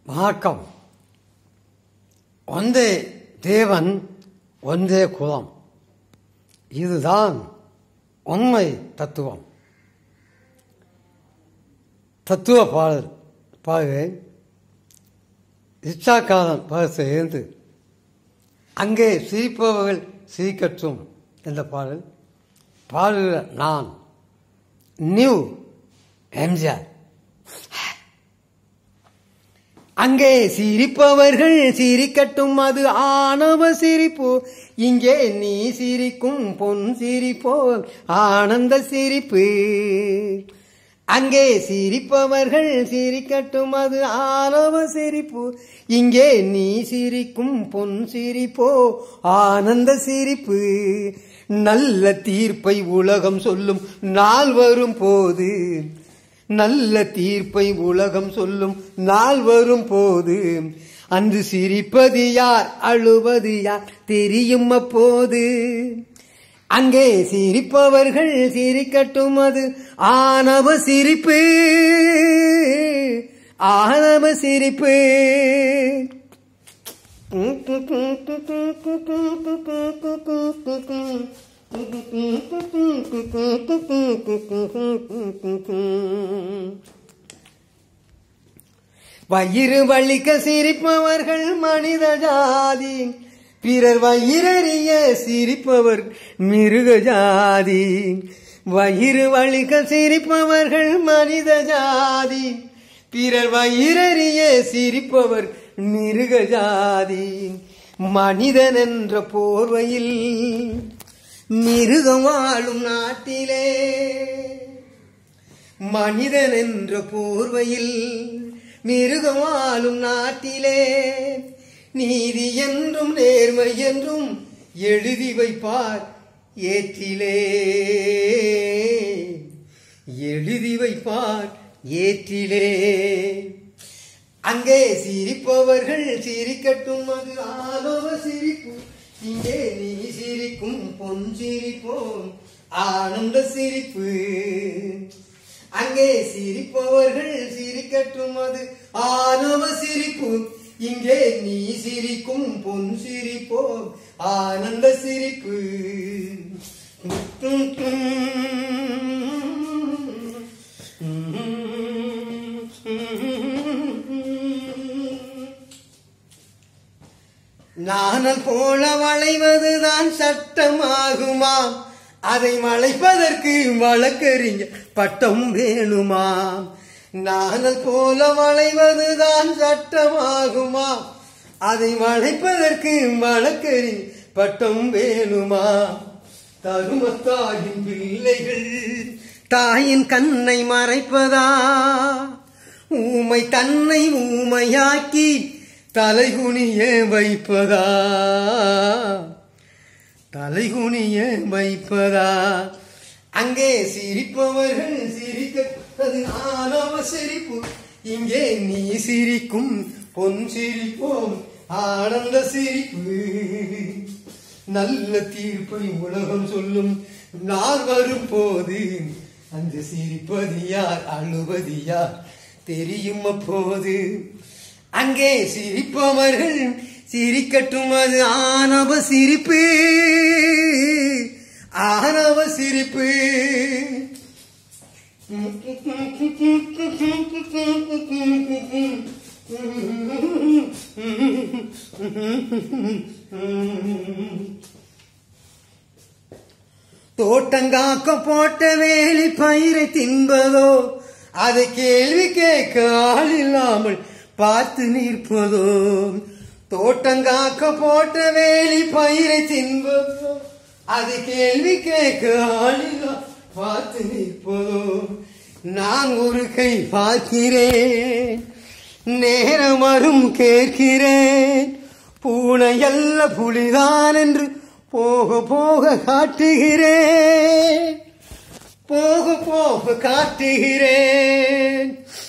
வணக்கம் ஒன்றே தேவன் ஒன்றே குலம் இதுதான் உண்மை தத்துவம் தத்துவ பாடல் பாடுவேன் இச்சாக்காரன் பாடத்தை இருந்து அங்கே சிரிப்பவர்கள் சிரிக்கட்டும் என்ற பாடல் பாடுகிற நான் நியூ எம்ஜிஆர் அங்கே சிரிப்பவர்கள் சிரிக்கட்டும் அது ஆணவ சிரிப்பு இங்கே நீ சிரிக்கும் பொன் சிரிப்போ ஆனந்த சிரிப்பு அங்கே சிரிப்பவர்கள் சிரிக்கட்டும் அது ஆணவ சிரிப்பு இங்கே நீ சிரிக்கும் பொன் சிரிப்போ ஆனந்த சிரிப்பு நல்ல தீர்ப்பை உலகம் சொல்லும் நாள் வரும் போது நல்ல தீர்ப்பை உலகம் சொல்லும் நாள் வரும் போது அன்று சிரிப்பது யார் அழுவது யார் தெரியும் அப்போது அங்கே சிரிப்பவர்கள் சிரிக்கட்டும் அது ஆணவ சிரிப்பு ஆணவ சிரிப்பு வயிறு வலிக்க சிரிப்பவர்கள் மனித ஜாதி பிறர் வயிறறிய சிரிப்பவர் மிருக ஜாதி வயிறு வலிக்க சிரிப்பவர்கள் மனித ஜாதி பிறர் வயிறறிய சிரிப்பவர் மிருக ஜாதி மனிதன் என்ற போர்வையில் மிருகம் வாழும் நாட்டிலே மனிதன் என்ற போர்வையில் மிருகம் வாழும் நாட்டிலே நீதி என்றும் நேர்மை என்றும் எழுதி வைப்பார் ஏற்றிலே எழுதி வைப்பார் ஏற்றிலே அங்கே சிரிப்பவர்கள் சிரிக்கட்டும் அது ஆலோவ சிரிப்பு இங்கே நீ சிரிக்கும் பொன் சிரிப்போம் ஆனந்த சிரிப்பு அங்கே சிரிப்பவர்கள் சிரிக்கட்டும் அது ஆணவ சிரிப்பு இங்கே நீ சிரிக்கும் பொன் சிரிப்போம் ஆனந்த சிரிப்பு நானல் போல வளைவதுதான் சட்டமாகுமாம் அதை வளைப்பதற்கு வழக்கறிஞர் பட்டம் வேணுமாம் நானல் போல வளைவதுதான் சட்டமாகுமா அதை வளைப்பதற்கு வழக்கறிஞர் பட்டம் வேணுமா தருமத்தாயின் பிள்ளைகள் தாயின் கண்ணை மறைப்பதா ஊமை தன்னை ஊமையாக்கி தலைகுனிய வைப்பதா தலைகுனிய வைப்பதா அங்கே சிரிப்பவர்கள் சிரிக்கிறது ஆணவ சிரிப்பு இங்கே நீ சிரிக்கும் பொன் சிரிப்போம் ஆனந்த சிரிப்பு நல்ல தீர்ப்பை உலகம் சொல்லும் நாள் வரும் போது அந்த சிரிப்பது யார் அழுவது யார் தெரியும் அப்போது அங்கே சிரிப்பவர்கள் சிரிக்கட்டும் அது ஆணவ சிரிப்பு ஆணவ சிரிப்பு தோட்டங்காக்க போட்ட வேலி பயிரை தின்பதோ அதை கேள்வி கேட்க ஆள் இல்லாமல் பார்த்து நிற்பதோ தோட்டங்காக்க போட்ட வேலி பயிரை தின்பதோ அது கேள்வி கேட்க ஆள் இல்லாமல் பார்த்து நிற்பதோ நான் ஒரு கை பார்க்கிறேன் நேரம் வரும் கேட்கிறேன் பூனை அல்ல புலிதான் என்று போக போக காட்டுகிறேன் போக போக காட்டுகிறேன்